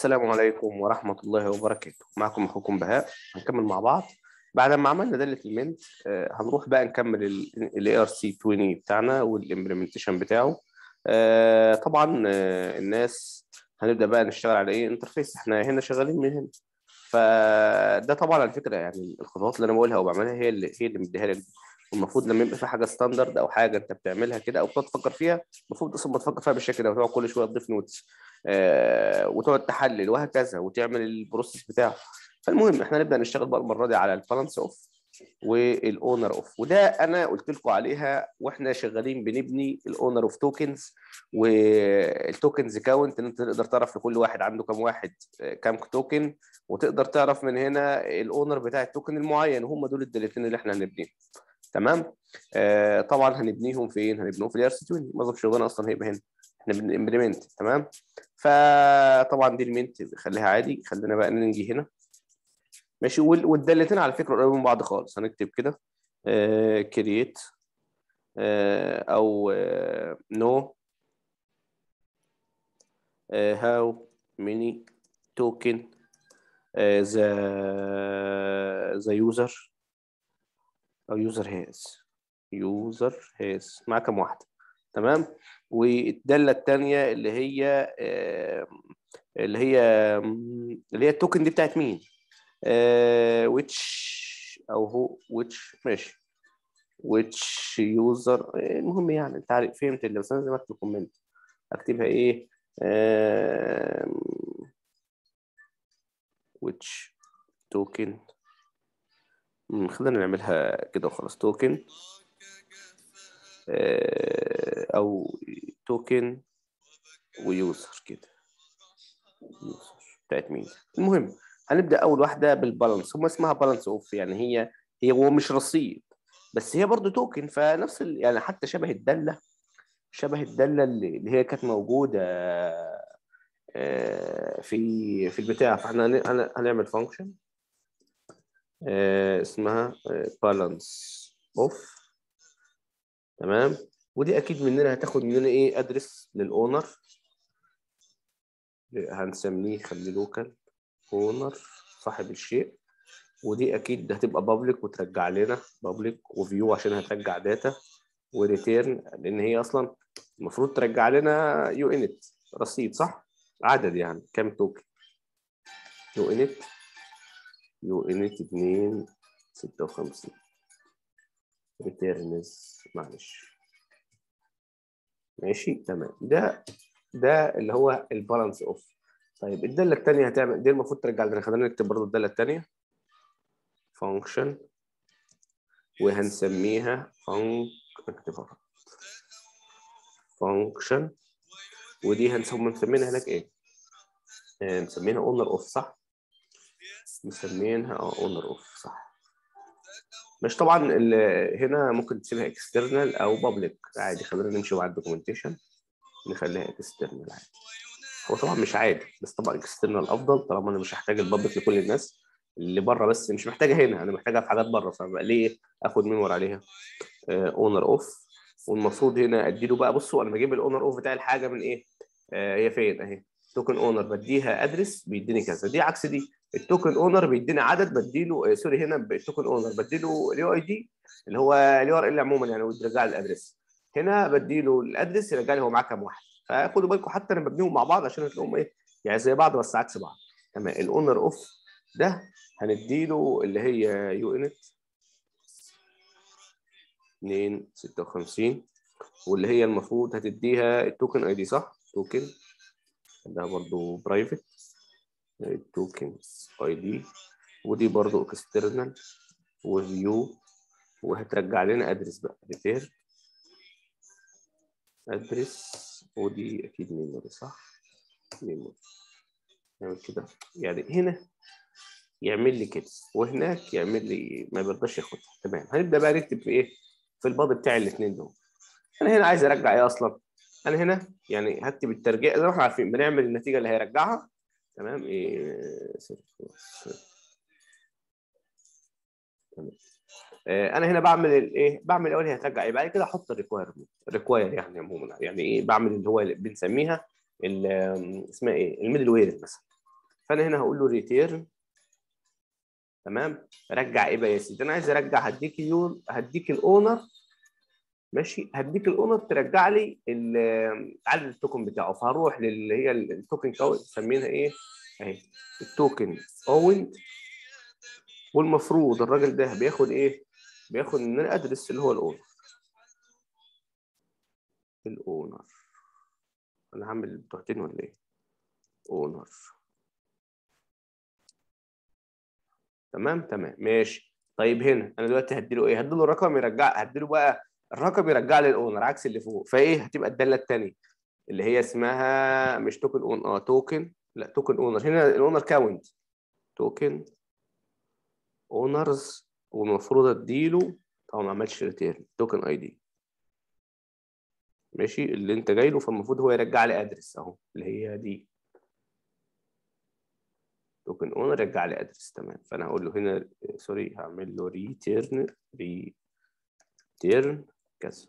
السلام عليكم ورحمة الله وبركاته معكم أخوكم بهاء هنكمل مع بعض بعد ما عملنا دالة المنت آه، هنروح بقى نكمل ال ARC 20 بتاعنا والإمبلمنتيشن بتاعه آه، طبعا آه، الناس هنبدأ بقى نشتغل على إيه انترفيس احنا هنا شغالين من هنا فده طبعا على فكرة يعني الخطوات اللي أنا بقولها وبعملها هي اللي هي اللي مديها لك المفروض لما يبقى في حاجه ستاندرد او حاجه انت بتعملها كده او بتقعد تفكر فيها المفروض اصلا ما تفكر فيها بالشكل ده وتقعد كل شويه تضيف نوتس آه وتقعد تحلل وهكذا وتعمل البروسيس بتاعه فالمهم احنا نبدا نشتغل بقى المره دي على البالانس اوف والاونر اوف وده انا قلت لكم عليها واحنا شغالين بنبني الاونر اوف توكنز والتوكنز كاونت ان انت تقدر تعرف لكل واحد عنده كام واحد كام توكن وتقدر تعرف من هنا الاونر بتاع التوكن المعين وهم دول الدالتين اللي احنا هنبنيهم تمام آه طبعا هنبنيهم فين هنبنيهم في الار سي 20 معظم شغلنا اصلا هيبقى هنا احنا بنمبلمنت تمام فطبعا دي المنت خليها عادي خلينا بقى ننجي هنا ماشي والدالتين على فكره قريبين من بعض خالص هنكتب كده كرييت آه او نو هاو ميني توكن ذا ذا يوزر او يوزر هاز يوزر هاز مع كام واحده تمام والداله الثانيه اللي هي آه اللي هي اللي هي التوكن دي بتاعت مين آه which او هو which ماشي which user المهم يعني انت عارف فهمت اللي بس انا زي ما اكتب كومنت اكتبها ايه آه which token خلينا نعملها كده وخلاص توكن او توكن ويوزر كده يوزر بتاعت مين المهم هنبدا اول واحده بالبالانس هم اسمها بالانس اوف يعني هي هي هو مش رصيد بس هي برضو توكن فنفس ال... يعني حتى شبه الداله شبه الداله اللي, اللي هي كانت موجوده في في البتاع فاحنا هنعمل فانكشن اسمها بالانس اوف تمام ودي اكيد مننا هتاخد مننا ايه ادرس للاونر هنسميه خليه لوكال اونر صاحب الشيء ودي اكيد هتبقى بابليك وترجع لنا بابليك وفيو عشان هترجع داتا وريتيرن لان هي اصلا المفروض ترجع لنا يو انت رصيد صح عدد يعني كام توكن يو انت يو انت 2 56 ريتيرنز معلش ماشي تمام ده ده اللي هو البالانس اوف طيب الداله الثانيه هتعمل دي المفروض ترجع لنا خلينا نكتب برضه الداله الثانيه فانكشن وهنسميها فانك نكتبها فانكشن ودي هنسميها مسمينها هناك ايه؟ مسمينها اونر اوف صح؟ مسمينها اه اونر اوف صح مش طبعا هنا ممكن تسيبها اكسترنال او بابليك عادي خلينا نمشي مع الدوكيومنتيشن نخليها اكسترنال عادي هو طبعا مش عادي بس طبعا اكسترنال افضل طالما انا مش هحتاج البابليك لكل الناس اللي بره بس مش محتاجه هنا انا محتاجها في حاجات بره فبقى ليه اخد ميمور عليها اونر uh, اوف والمفروض هنا ادي له بقى بصوا انا بجيب الاونر اوف بتاع الحاجه من ايه آه هي فين اهي توكن اونر بديها ادرس بيديني كذا دي عكس دي التوكن اونر بيديني عدد بديله آه سوري هنا التوكن اونر بديله اليو اي دي اللي هو اليو ار ال عموما يعني ويرجع لي الادرس هنا بديله الادرس يرجع لي هو معاه كام واحد فخدوا بالكم حتى انا ببنيهم مع بعض عشان تلاقيهم ايه يعني زي بعض بس عكس بعض تمام الاونر اوف ده هنديله اللي هي يو انت 2 56 واللي هي المفروض هتديها التوكن اي دي صح؟ توكن ده برضو برايفت التوكن اي دي ودي برضو اكسترنال وفيو وهترجع لنا ادرس بقى ريتير ادرس ودي اكيد ميموري صح؟ ميموري نعمل كده يعني هنا يعمل لي كده وهناك يعمل لي ما بيرضاش ياخدها تمام هنبدا بقى نكتب في ايه؟ في الباضي بتاع الاثنين دول انا هنا عايز ارجع ايه اصلا انا هنا يعني هكتب الترجيع زي ما احنا عارفين بنعمل النتيجه اللي هيرجعها تمام ايه تمام آه انا هنا بعمل الايه بعمل الاول هي هترجع ايه بعد كده احط الريكوايرمنت ريكواير يعني عموما يعني ايه بعمل اللي هو اللي بنسميها اسمها ايه الميدل وير مثلا فانا هنا هقول له ريتيرن تمام رجع ايه بقى يا سيدي انا عايز ارجع هديك يور هديك الاونر ماشي هديك الاونر ترجع لي عدد التوكن بتاعه فهروح للي هي التوكن كاونت مسمينها ايه اهي التوكن اوند والمفروض الراجل ده بياخد ايه بياخد من الادرس اللي هو الاونر الاونر انا هعمل بتوعتين ولا ايه اونر تمام تمام ماشي طيب هنا انا دلوقتي هديله ايه هديله الرقم يرجع هديله بقى الرقم يرجع لي الاونر عكس اللي فوق فايه هتبقى الداله الثانيه اللي هي اسمها مش توكن اون اه توكن لا توكن اونر هنا الاونر كاونت توكن اونرز والمفروض اديله طبعا ما عملتش ريتيرن توكن اي دي ماشي اللي انت جاي له فالمفروض هو يرجع لي ادرس اهو اللي هي دي توكن اونر رجع لي ادرس تمام فانا هقول له هنا سوري هعمل له ريتيرن ريتيرن كذا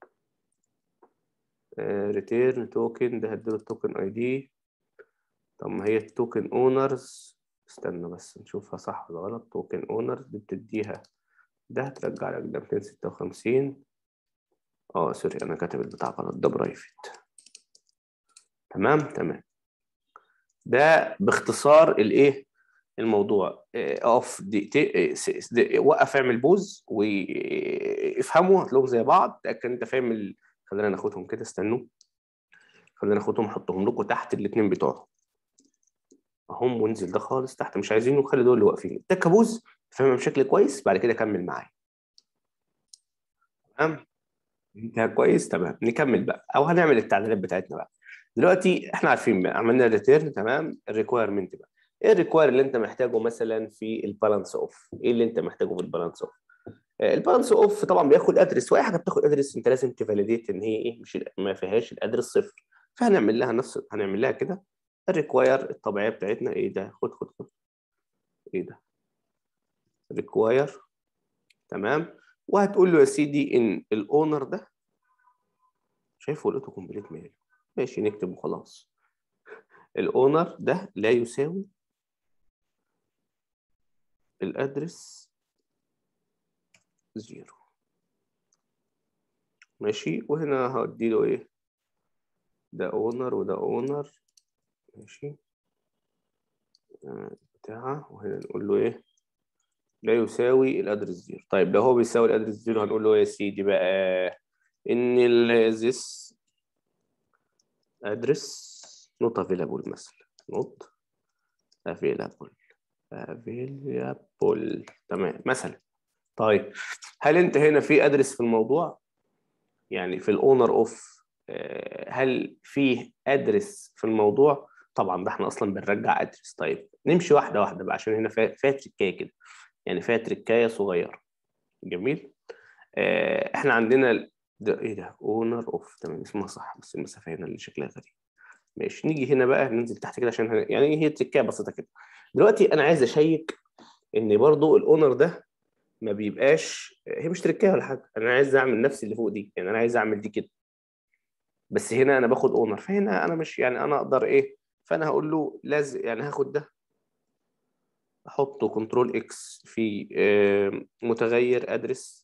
ريتيرن توكن ده هديله التوكن اي دي طب ما هي التوكن اونرز استنى بس نشوفها صح ولا غلط توكن اونرز دي بتديها ده هترجع لك ده 256 اه سوري انا كاتب البتاع غلط ده برايفت تمام تمام ده باختصار الايه الموضوع اقف دقيقتين وقف اعمل بوز وافهموا هتلاقوهم زي بعض تاكد انت فاهم ال... خلينا ناخدهم كده استنوا خلينا ناخدهم نحطهم لكم تحت الاثنين بتوعهم اهم وانزل ده خالص تحت مش عايزينه خلي دول اللي واقفين ده كابوز فاهمها بشكل كويس بعد كده كمل معايا تمام انت كويس تمام نكمل بقى او هنعمل التعديلات بتاعتنا بقى دلوقتي احنا عارفين بقى عملنا ريتيرن تمام الريكويرمنت بقى ايه الريكوير اللي انت محتاجه مثلا في البالانس اوف ايه اللي انت محتاجه في البالانس اوف البالانس اوف طبعا بياخد ادرس واي حاجه بتاخد ادرس انت لازم تفاليديت ان هي ايه مش ما فيهاش الادرس صفر فهنعمل لها نفس هنعمل لها كده الريكواير الطبيعيه بتاعتنا ايه ده خد خد خد ايه ده ريكواير تمام وهتقول له يا سيدي ان الاونر ده شايفه لقيته كومبليت ميل ماشي نكتب وخلاص الاونر ده لا يساوي الادرس زيرو ماشي وهنا هدي له ايه ده اونر وده اونر ماشي بتاعه وهنا نقول له ايه لا يساوي الادرس زيرو طيب لو هو بيساوي الادرس زيرو هنقول له يا سيدي بقى ان ال this address not available مثلا not available available تمام مثلا طيب هل انت هنا في ادرس في الموضوع يعني في الاونر اوف هل فيه ادرس في الموضوع طبعا ده احنا اصلا بنرجع ادرس طيب نمشي واحده واحده بقى عشان هنا فيها تركايه كده يعني فيها تركايه صغيره جميل آه احنا عندنا ده ايه ده اونر اوف تمام اسمها صح بس المسافه هنا اللي شكلها غريب ماشي نيجي هنا بقى ننزل تحت كده عشان هنا يعني هي تركايه بسيطه كده دلوقتي انا عايز اشيك ان برضو الاونر ده ما بيبقاش هي مش تركايه ولا حاجه انا عايز اعمل نفس اللي فوق دي يعني انا عايز اعمل دي كده بس هنا انا باخد اونر فهنا انا مش يعني انا اقدر ايه فانا هقول له لازم يعني هاخد ده احطه كنترول اكس في متغير ادرس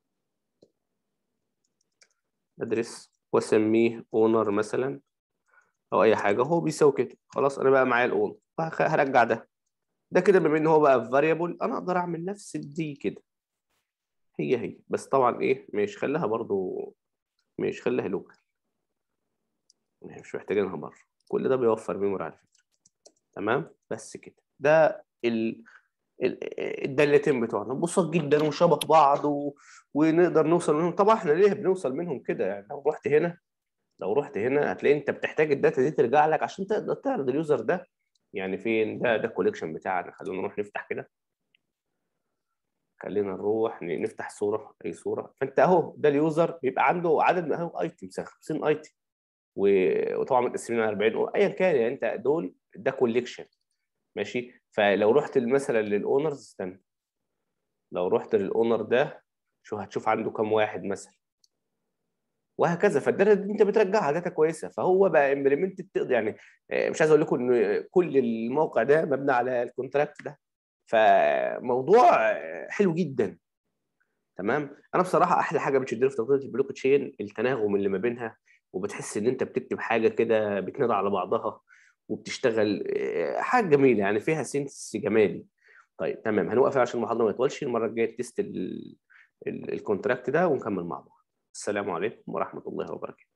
ادرس واسميه اونر مثلا او اي حاجه هو بيساوي كده خلاص انا بقى معايا الاونر هرجع ده ده كده بما ان هو بقى فاريبل انا اقدر اعمل نفس دي كده هي هي بس طبعا ايه مش خليها برضو مش خليها لوكال مش محتاجينها بره كل ده بيوفر ميموري على فكره تمام بس كده ده ال الدالتين بتوعنا بساط جدا وشبه بعض و... ونقدر نوصل منهم طبعا احنا ليه بنوصل منهم كده يعني لو رحت هنا لو رحت هنا هتلاقي انت بتحتاج الداتا دي ترجع لك عشان تقدر تعرض اليوزر ده يعني فين ده ده الكوليكشن بتاعنا خلينا نروح نفتح كده خلينا نروح نفتح صوره اي صوره فانت اهو ده اليوزر بيبقى عنده عدد من اهو ايتمز 50 ايتم وطبعا متقسمين على 40 ايا كان يعني انت دول ده كوليكشن ماشي فلو رحت مثلا للاونرز استنى لو رحت للاونر ده شو هتشوف عنده كام واحد مثلا وهكذا فالداتا دي انت بترجعها داتا كويسه فهو بقى امبلمنتد تقدر يعني آه، مش عايز اقول لكم ان كل الموقع ده مبني على الكونتراكت ده فموضوع آه، حلو جدا تمام انا بصراحه احلى حاجه بتشدني في تطبيق البلوك تشين التناغم اللي ما بينها وبتحس ان انت بتكتب حاجه كده بتنادى على بعضها وبتشتغل آه، حاجه جميله يعني فيها سينس جمالي طيب تمام هنوقف عشان المحاضره ما تطولش المره الجايه تيست الكونتراكت ده ونكمل مع بعض السلام عليكم ورحمه الله وبركاته